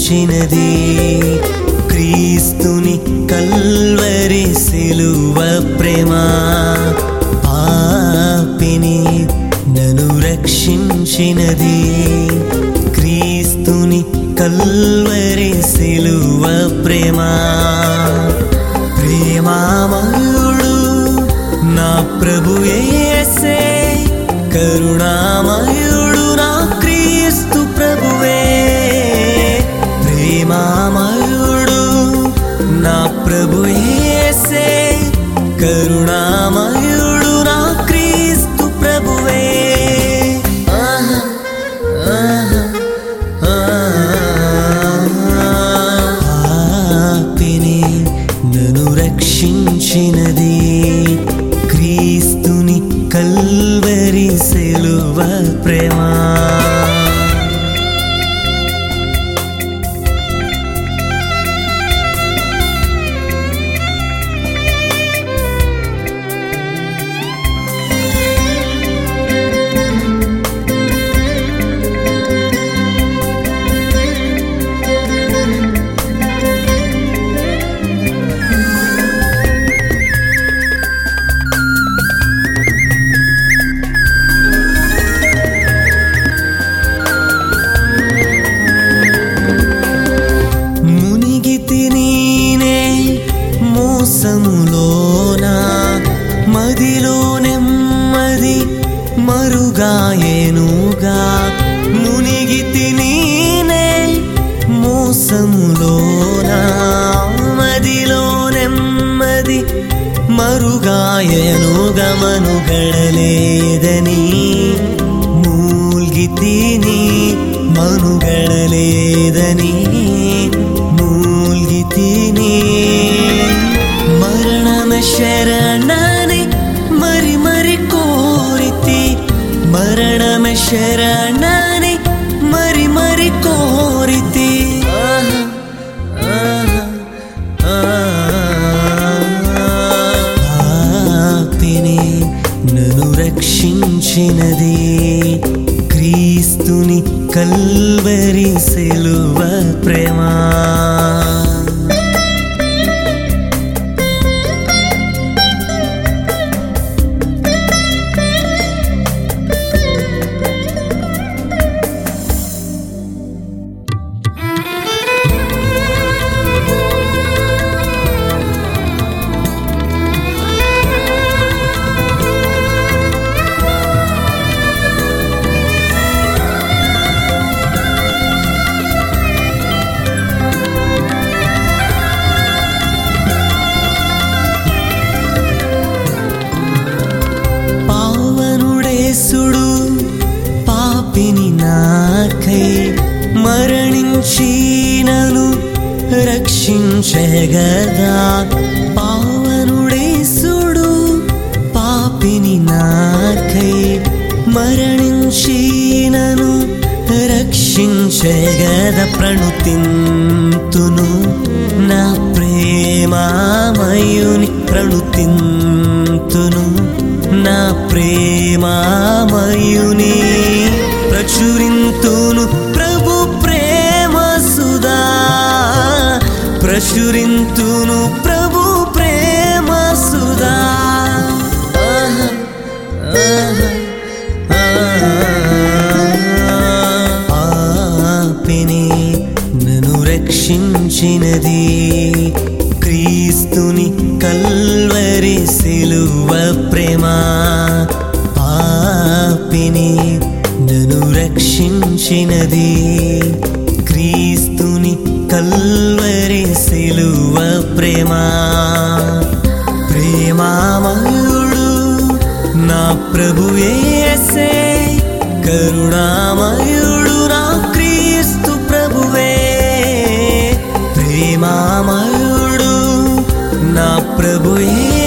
రక్షించినది క్రీస్తుని కల్వరి సిలువ ప్రేమ పాపిని నన్ను రక్షించినది క్రీస్తుని కల్వరి సిలువ ప్రేమ ప్రేమామయుడు నా ప్రభు యేసే కరుణామయుడు నా క్రీస్తు ప్రభువే ప్రేమామయుడు నా ప్రభు యేసే కరుణామయుడు నా క్రీస్తు ప్రభువే ఆహా, ఆహా, పాపిని నన్ను రక్షించినది క్రీస్తుని కల్వరి సెలువ ప్రేమ మునిగితి నేనే మోసములోన మదిలో నెమ్మది మరుగాయేనుగా మునిగితి నేనే మోసములోన మదిలో నెమ్మది మరుగాయనుగా మనుగడలేదని మూల్గితిని మనుగడలేదని మూల్గితిని మరణమ శరణని మరి మరి కోరితి మరణమ శరణని మరి మరి కోరితి ఆహా, ఆహా, పాపిని నన్ను రక్షించినది క్రీస్తుని కల్వరి సెలువ ప్రేమ పావనుడేసుడు పాపిని నాకై మరణించినను రక్షించగదా పావనుడేసుడు పాపిని నాకై మరణించినను రక్షించగద ప్రణుతింతును నా ప్రేమామయుని ప్రణుతింతును నా ప్రేమామయుని ప్రచురింతును ప్రభు ప్రేమ సుధా ప్రచురింతును ప్రభు ప్రేమ సుధా ఆహా, ఆహా, పాపిని నన్ను రక్షించినది క్రీస్తుని కల్వరి సిలువ ప్రేమ పాపిని నన్ను రక్షించినది క్రీస్తుని కల్వరి సిలువ ప్రేమ ప్రేమామయుడు నా ప్రభు యేసే కరుణామయుడు నా క్రీస్తు ప్రభువే ప్రేమామయుడు నా ప్రభు యేసే